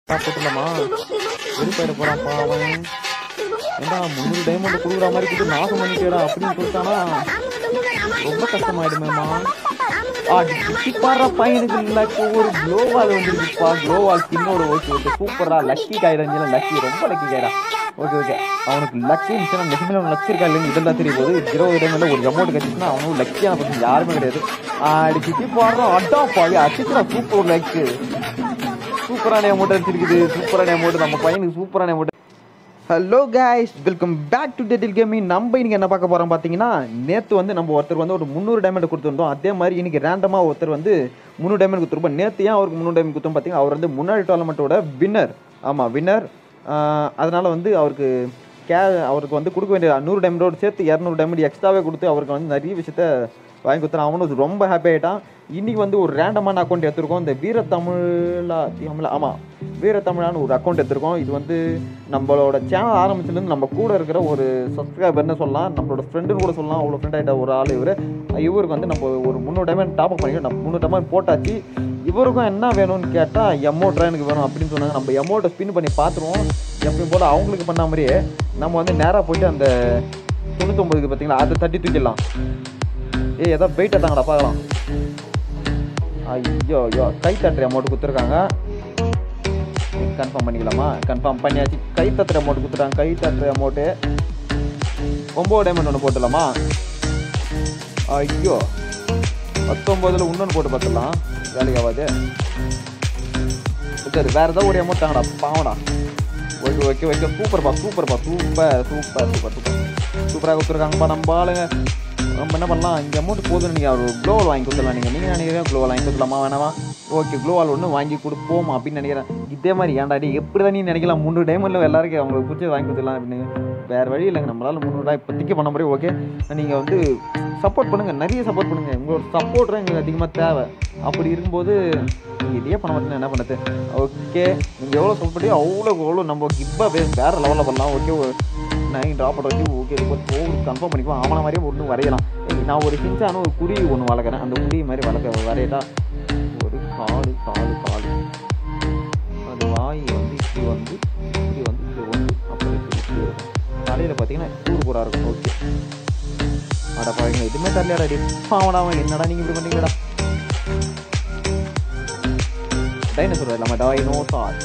போட்டுலாமா வெறுப்பாயிட போறான் பாவன் ஏண்டா முந்நூறு டைமண்ட் கொடுக்குற மாதிரி கொடுத்து நாசம் பண்ணிட்டேடா அப்படின்னு சொல்லிட்டானா ரொம்ப கஷ்டமாயிடுமேமா பாடுற பையனுக்கு லக்கு ஒரு க்ளோவால் வந்துருக்குப்பா க்ளோவால் ஸ்கின்னோட ஓகே ஓகே சூப்பரா லக்கி காயிடஞ்சில லக்கி ரொம்ப லக்கி காயிடா ஓகே ஓகே அவனுக்கு லக்கி இருந்துச்சுன்னா நிஜமே அவன் லக்கி இருக்கா இல்லைன்னு இதெல்லாம் தெரிய போது இருபது டைம்ல ஒரு அமௌண்ட் கட்டிச்சுன்னா அவனும் லக்கியான பர்சன் யாருமே கிடையாது அடி சிட்டி பாடுறோம் அட்டா பாவி அடிச்சுடா சூப்பர் லக்கு சூப்பரான அமௌண்ட் அடிச்சிருக்குது சூப்பரான அமௌண்ட் நம்ம பையனுக்கு சூப்பரான amount hello guys welcome back to டெட்டில் கேமிங் நம்ம இன்னைக்கு என்ன பார்க்க போறோம் பார்த்தீங்கன்னா நேற்று வந்து நம்ம ஒருத்தர் வந்து ஒரு முந்நூறு டைமண்ட் கொடுத்துருந்தோம் அதே மாதிரி இன்னைக்கு ரேண்டமாக ஒருத்தர் வந்து முந்நூறு டைமண்ட் கொடுத்துருப்போம் நேற்று ஏன் அவருக்கு முந்நூறு டைமண்ட் கொடுத்தோம் பார்த்தீங்கன்னா அவர் வந்து முன்னாடி டோர்னமெண்ட்டோட வின்னர் ஆமாம் வின்னர் அதனால வந்து அவருக்கு கே அவருக்கு வந்து கொடுக்க வேண்டிய நூறு டைமண்டோடு சேர்த்து இரநூறு டைமண்ட் எக்ஸ்ட்ராவே கொடுத்து அவருக்கு வந்து நிறைய விஷயத்த வாங்கி கொடுத்துறான் அவனும் ரொம்ப ஹாப்பி ஆகிட்டான் இன்னைக்கு வந்து ஒரு ரேண்டமான அக்கௌண்ட் எடுத்திருக்கோம் இந்த வீர தமிழா தமிழா ஆமாம் வீர தமிழான்னு ஒரு அக்கௌண்ட் எடுத்திருக்கோம் இது வந்து நம்மளோட சேனல் ஆரம்பிச்சிலேருந்து நம்ம கூட இருக்கிற ஒரு சப்ஸ்கிரைபர்னு சொல்லலாம் நம்மளோட ஃப்ரெண்டுன்னு கூட சொல்லலாம் அவ்வளோ ஃப்ரெண்ட் ஆகிட்ட ஒரு ஆள் இவர் இவருக்கு வந்து நம்ம ஒரு முந்நூறு டைமண்ட் டாப் அப் பண்ணிக்கிறோம் நம்ம முந்நூறு டைமண்ட் போட்டாச்சு இவருக்கும் என்ன வேணும்னு கேட்டால் எமௌண்ட் எனக்கு வேணும் அப்படின்னு சொன்னாங்க நம்ம எமௌண்ட்டை ஸ்பின் பண்ணி பார்த்துருவோம் எப்பயும் போல் அவங்களுக்கு பண்ண மாதிரியே நம்ம வந்து நேராக போயிட்டு அந்த தொண்ணூத்தொம்பதுக்கு பார்த்தீங்களா அதை தட்டி தூக்கிடலாம் ஏய் ஏதோ வெயிட் தாங்கடா பார்க்கலாம் ஐயோ ஐயோ கை தட்டுற அமௌண்ட் கொடுத்துருக்காங்க கன்ஃபார்ம் பண்ணிக்கலாமா கன்ஃபார்ம் பண்ணியாச்சு கை தட்டுற அமௌண்ட் கொடுத்துட்டாங்க கை தட்டுற அமௌண்ட்டு ஒம்பது டைமண்ட் ஒன்று போட்டுடலாமா ஐயோ பத்தொம்போதில் இன்னொன்று போட்டு பார்த்துடலாம் வேலைக்கு ஆகாது சரி வேறு ஏதாவது ஒரு அமௌண்ட் தாங்கடா பாவடா ஓகே ஓகே ஓகே சூப்பர்ப்பா சூப்பர்ப்பா சூப்பர் சூப்பர் சூப்பர் சூப்பர் சூப்பராக கொடுத்துருக்காங்கப்பா நம்ம ஆளுங்க நம்ம என்ன பண்ணலாம் இந்த அமௌண்ட் போதும் நீங்கள் ஒரு க்ளோவால் வாங்கி கொடுத்துடலாம் நீங்கள் நீங்கள் நினைக்கிறேன் க்ளோவால் வாங்கி கொடுத்துலாமா வேணாமா ஓகே க்ளோவால் ஒன்று வாங்கி கொடுப்போம் அப்படின்னு நினைக்கிறேன் இதே மாதிரி ஏன்டாடி எப்படி தான் நீ நினைக்கலாம் முந்நூறு டைமில் எல்லாருக்கும் அவங்களுக்கு பிடிச்சி வாங்கி கொடுத்துடலாம் அப்படின்னு வேறு வழி இல்லைங்க நம்மளால் முந்நூறுரூவா இப்போதைக்கு பண்ண முடியும் ஓகே நீங்கள் வந்து சப்போர்ட் பண்ணுங்கள் நிறைய சப்போர்ட் பண்ணுங்கள் உங்களோட சப்போர்ட் தான் எங்களுக்கு அதிகமாக தேவை அப்படி இருக்கும்போது நீங்கள் இதே பண்ண மாட்டேன்னு என்ன பண்ணுறது ஓகே நீங்கள் எவ்வளோ சப்போர்ட் அவ்வளோ எவ்வளோ நம்ம கிப்பாக வேறு லெவலில் பண்ணலாம் ஓகே நைன் ட்ராப் பண்ண வச்சு ஓகே ஓவர் கன்ஃபார்ம் பண்ணிக்குவோம் அவனை மாதிரியே ஒன்று வரையலாம் நான் ஒரு சின்சான ஒரு குருவி ஒன்று வளர்க்குறேன் அந்த குருவி மாதிரி வளர்க்க வரையட்டா ஒரு காடு காடு காடு அது வாய் வந்து இப்படி வந்து இப்படி வந்து இப்படி வந்து அப்புறம் இப்படி இப்படி இருக்கும் தலையில் பார்த்தீங்கன்னா கூறு கூடா இருக்கும் ஓகே அட பாருங்க எதுவுமே தரலையாடா டி பாவடா அவன் என்னடா நீங்கள் இப்படி பண்ணீங்கடா டைனோசர் இல்லாமல் டைனோசார்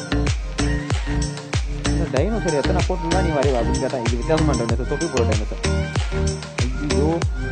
இந்த டைனோசர் எத்தனை போட்டுலாம் நீ வரைவா அப்படின்னு கேட்டான் இது வித்தியாசமான டைனோசர் தொப்பி போகிற டைனோசர் ஐயோ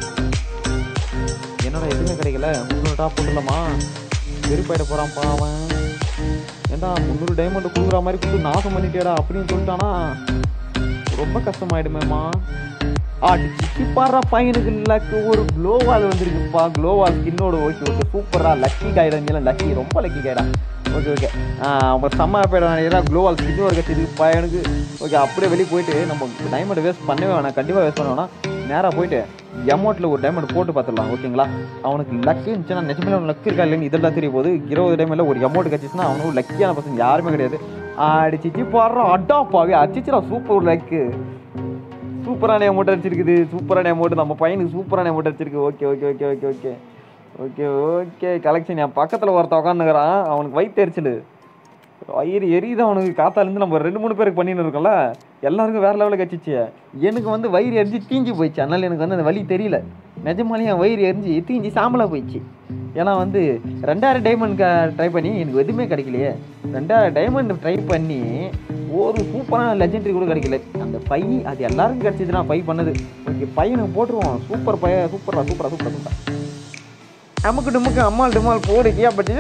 என்னடா எதுவுமே கிடைக்கல முந்நூறு டாப் போட்டுலாமா வெறுப்பாயிட போகிறான் பாவன் ஏண்டா முந்நூறு டைமண்ட் கொடுக்குற மாதிரி கொடுத்து நாசம் பண்ணிட்டேடா அப்படின்னு சொல்லிட்டானா ரொம்ப கஷ்டமாயிடுமேம்மா அடிச்சு பாடுற பையனுக்கு லக்கு ஒரு க்ளோவால் வந்துருக்குப்பா க்ளோவால் ஸ்கின்னோட ஓகே ஓகே சூப்பரா லக்கி காயிடா லக்கி ரொம்ப லக்கி காயிடா ஓகே ஓகே அவங்க செம்ம போயிடும் நினைக்கிறா க்ளோவால் ஸ்கின் ஒரு கட்சி பையனுக்கு ஓகே அப்படியே வெளியே போயிட்டு நம்ம டைமண்ட் வேஸ்ட் பண்ணவே வேணாம் கண்டிப்பாக வேஸ்ட் பண்ண வேணாம் நேராக போயிட்டு அமௌண்ட்டில் ஒரு டைமண்ட் போட்டு பார்த்துடலாம் ஓகேங்களா அவனுக்கு லக்கு இருந்துச்சுன்னா நிஜமே அவன் லக்கு இருக்கா இல்லைன்னு இதெல்லாம் தெரிய போது இருபது டைமில் ஒரு அமௌண்ட் கிடச்சிச்சுன்னா அவனுக்கு லக்கியான பசங்க யாருமே கிடையாது அடிச்சிச்சு போடுறான் அட்டா பாவி அடிச்சிச்சுடா சூப்பர் லக்கு சூப்பரான அமௌண்ட் அடிச்சிருக்குது சூப்பரான அமௌண்ட் நம்ம பையனுக்கு சூப்பரான அமௌண்ட் அடிச்சிருக்கு okay okay okay okay okay okay okay collection என் பக்கத்தில் ஒருத்த உட்காந்துக்கிறான் அவனுக்கு வயிற்று எரிச்சல் வயிறு எரியுது அவனுக்கு காத்தாலேருந்து நம்ம ரெண்டு மூணு பேருக்கு பண்ணின்னு இருக்கோம்ல எல்லாருக்கும் வேறு லெவலில் கட்சிச்சு எனக்கு வந்து வயிறு எரிஞ்சு தீஞ்சு போயிடுச்சு அதனால எனக்கு வந்து அந்த வலி தெரியல நிஜமாலே என் வயிறு எரிஞ்சு தீஞ்சு சாம்பலாக போயிடுச்சு ஏன்னா வந்து ரெண்டாயிரம் டைமண்ட் ட்ரை பண்ணி எனக்கு எதுவுமே கிடைக்கலையே ரெண்டாயிரம் டைமண்ட் ட்ரை பண்ணி ஒரு சூப்பரான லெஜெண்டரி கூட கிடைக்கல அந்த பை அது எல்லாருக்கும் கிடச்சிதுன்னா பை பண்ணது ஓகே பையனுக்கு போட்டுருவோம் சூப்பர் பைய சூப்பரா சூப்பரா சூப்பர் சூப்பர் நமக்கு டுமுக்கு அம்மாள் டுமால் போடுக்கியா பட்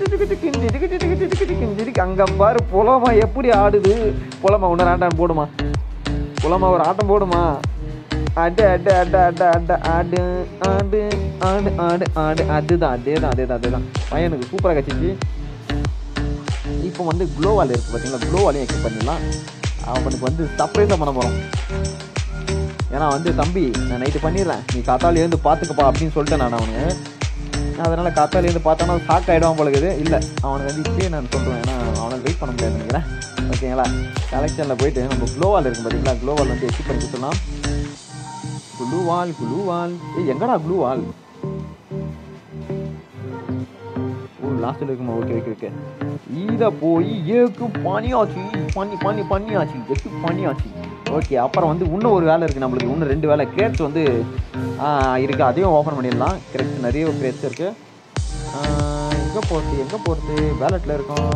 அங்க பாரு புலமா எப்படி ஆடுது புலமா ஒன்று ஆட்டம் போடுமா புலமா ஒரு ஆட்டம் போடுமா அடு அடு அடு அடு அடு ஆடு ஆடு ஆடு ஆடு ஆடு அதுதான் அதே தான் அதே தான் அதே தான் பையனுக்கு சூப்பராக கட்சிச்சு இப்போ வந்து க்ளோவால் இருக்குது பார்த்தீங்களா க்ளோவாலையும் எக்ஸ்ட் பண்ணிடலாம் அவனுக்கு வந்து சர்ப்ரைஸாக பண்ண போகிறோம் ஏன்னா வந்து தம்பி நான் நைட்டு பண்ணிடுறேன் நீ காத்தால எழுந்து பார்த்துக்கப்பா அப்படின்னு சொல்லிட்டேன் நான் அவனுக்கு அதனால் காத்தால எழுந்து பார்த்தானா ஷாக் ஆகிடுவான் போலக்குது இல்லை அவனுக்கு வந்து இப்பயே நான் சொல்கிறேன் ஏன்னா அவனை வெயிட் பண்ண முடியாது நினைக்கிறேன் ஓகேங்களா கலெக்ஷனில் போயிட்டு நம்ம க்ளோவால் இருக்கும் பார்த்தீங்களா க்ளோவால் வந்து எக்ஸ்ட் பண்ணி கொடுத்துடலாம் குளு வால் குளு வால் ஏய் எங்கடா க்ளூ வால் ஓ லாஸ்ட்டில் இருக்குமா ஓகே ஓகே ஓகே இதை போய் ஏக்கு பண்ணியாச்சு பண்ணி பண்ணி பண்ணியாச்சு எக்கு பண்ணியாச்சு ஓகே அப்புறம் வந்து இன்னும் ஒரு வேலை இருக்குது நம்மளுக்கு இன்னும் ரெண்டு வேலை கிரேட்ஸ் வந்து இருக்குது அதையும் ஓப்பன் பண்ணிடலாம் கிரேட்ஸ் நிறைய கிரேட்ஸ் இருக்குது எங்கே போகிறது எங்கே போகிறது வேலெட்டில் இருக்கும்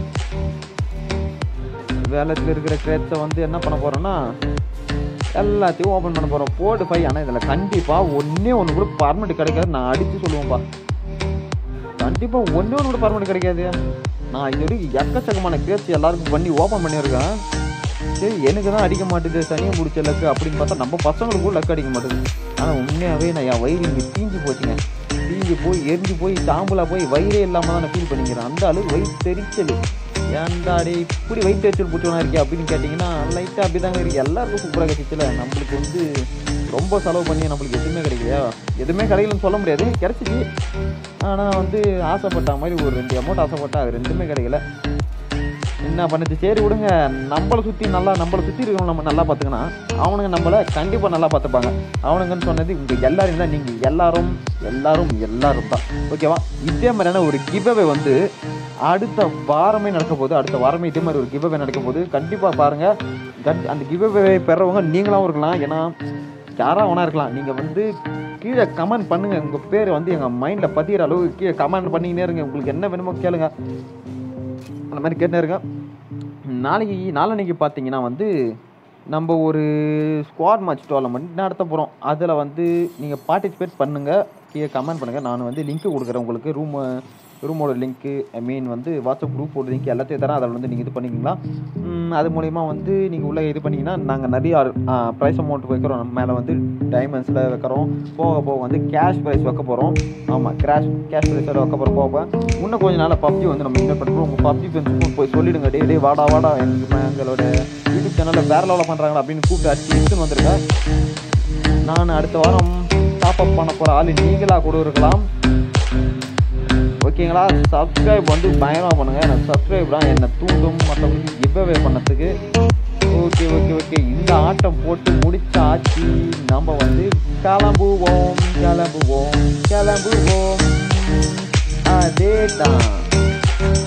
வேலெட்டில் இருக்கிற கிரேட்ஸை வந்து என்ன பண்ண போகிறோன்னா எல்லாத்தையும் ஓப்பன் பண்ண போகிறோம் போர்டு ஃபைவ் ஆனால் இதில் கண்டிப்பாக ஒன்றே ஒன்று கூட பர்மனெண்ட் கிடைக்காது நான் அடித்து சொல்லுவேன்ப்பா கண்டிப்பாக ஒன்றே ஒன்று கூட பர்மனெண்ட் கிடைக்காது நான் இது வரைக்கும் எக்கச்சக்கமான கிரேட்ஸ் எல்லாருக்கும் பண்ணி ஓப்பன் பண்ணியிருக்கேன் சரி எனக்கு தான் அடிக்க மாட்டேது சனியை முடிச்ச லக்கு அப்படின்னு பார்த்தா நம்ம பசங்களுக்கும் லக்கு அடிக்க மாட்டேது ஆனால் உண்மையாகவே நான் என் வயிறு இங்கே தீஞ்சு போச்சுங்க தீஞ்சு போய் எரிஞ்சு போய் சாம்பலாக போய் வயிறே இல்லாமல் தான் நான் ஃபீல் பண்ணிக்கிறேன் அந்த அளவுக்கு வயிறு தெரிச்சல் ஏன்டாடி இப்படி வயிற்று தெரிச்சல் பிடிச்சவனா இருக்கே அப்படின்னு கேட்டிங்கன்னா லைட்டாக அப்படி தாங்க இருக்குது எல்லாருக்கும் சூப்பராக கிடைச்சிச்சுல நம்மளுக்கு வந்து ரொம்ப செலவு பண்ணி நம்மளுக்கு எதுவுமே கிடைக்கலையா எதுவுமே கிடைக்கலன்னு சொல்ல முடியாது கிடச்சிச்சு ஆனால் வந்து ஆசைப்பட்ட மாதிரி ஒரு ரெண்டு அமௌண்ட் ஆசைப்பட்டா அது ரெண்டுமே கிடைக்கல என்ன பண்ணுது சரி விடுங்க நம்மளை சுற்றி நல்லா நம்மளை சுற்றி இருக்கிறவங்க நம்ம நல்லா பார்த்துக்கணும் அவனுங்க நம்மளை கண்டிப்பாக நல்லா பார்த்துப்பாங்க அவனுங்கன்னு சொன்னது இங்கே எல்லாரும் தான் நீங்கள் எல்லாரும் எல்லாரும் எல்லாரும் தான் ஓகேவா இதே மாதிரியான ஒரு கிவ்அவே வந்து அடுத்த வாரமே நடக்க போகுது அடுத்த வாரமே இதே மாதிரி ஒரு கிவ்அவே நடக்க போகுது கண்டிப்பாக பாருங்கள் கண் அந்த கிவ்அவே பெறவங்க நீங்களாகவும் இருக்கலாம் ஏன்னா யாராக வேணா இருக்கலாம் நீங்கள் வந்து கீழே கமெண்ட் பண்ணுங்கள் உங்கள் பேர் வந்து எங்கள் மைண்டில் பதிகிற அளவுக்கு கீழே கமெண்ட் பண்ணிக்கினே இருங்க உங்களுக்கு என்ன வேணுமோ கேளுங்க அந்த மாதிரி கேட்டுனே இருங்க நாளைக்கு நாளன்னைக்கு பார்த்தீங்கன்னா வந்து நம்ம ஒரு ஸ்குவாட் மேட்ச் டோர்னமெண்ட் நடத்த போகிறோம் அதில் வந்து நீங்கள் பார்ட்டிசிபேட் பண்ணுங்கள் கீழே கமெண்ட் பண்ணுங்கள் நான் வந்து லிங்க் கொடுக்குறேன் உங்களுக்கு ரூம் ரூமோட லிங்க்கு ஐ மீன் வந்து வாட்ஸ்அப் குரூப்போட லிங்க் எல்லாத்தையும் தரேன் அதில் வந்து நீங்கள் இது பண்ணிக்கலாம் ம், அது மூலிமா வந்து நீங்கள் உள்ளே இது பண்ணிங்கன்னா நாங்கள் நிறைய ப்ரைஸ் அமௌண்ட் வைக்கிறோம் நம்ம மேலே வந்து டைமண்ட்ஸில் வைக்கிறோம் போக போக வந்து கேஷ் ப்ரைஸ் வைக்க போகிறோம் ஆமாம் கேஷ் கேஷ் ப்ரைஸோட வைக்க போகிறோம் போக இன்னும் கொஞ்ச நாள் பப்ஜி வந்து நம்ம இன்வைட் பண்ணுறோம் உங்கள் பப்ஜி ஃப்ரெண்ட்ஸுக்கும் போய் சொல்லிடுங்க டே டே வாடா வாடா எங்கள் எங்களோட யூடியூப் சேனலில் வேற லெவலில் பண்ணுறாங்களா அப்படின்னு கூப்பிட்டு அடிச்சு எடுத்துன்னு வந்திருக்கேன் நான் அடுத்த வாரம் டாப் அப் பண்ண போகிற ஆள் நீங்களாக கூட இருக்கலாம் ஓகேங்களா சப்ஸ்கிரைப் வந்து பயங்கரமாக பண்ணுங்கள் எனக்கு சப்ஸ்கிரைப் தான் என்னை தூண்டும் மற்றவங்களுக்கு கிவ்அவே பண்ணதுக்கு ஓகே ஓகே ஓகே இந்த ஆட்டம் போட்டு முடிச்ச ஆச்சு நம்ம வந்து கிளம்புவோம் கிளம்புவோம் கிளம்புவோம் அதே தான்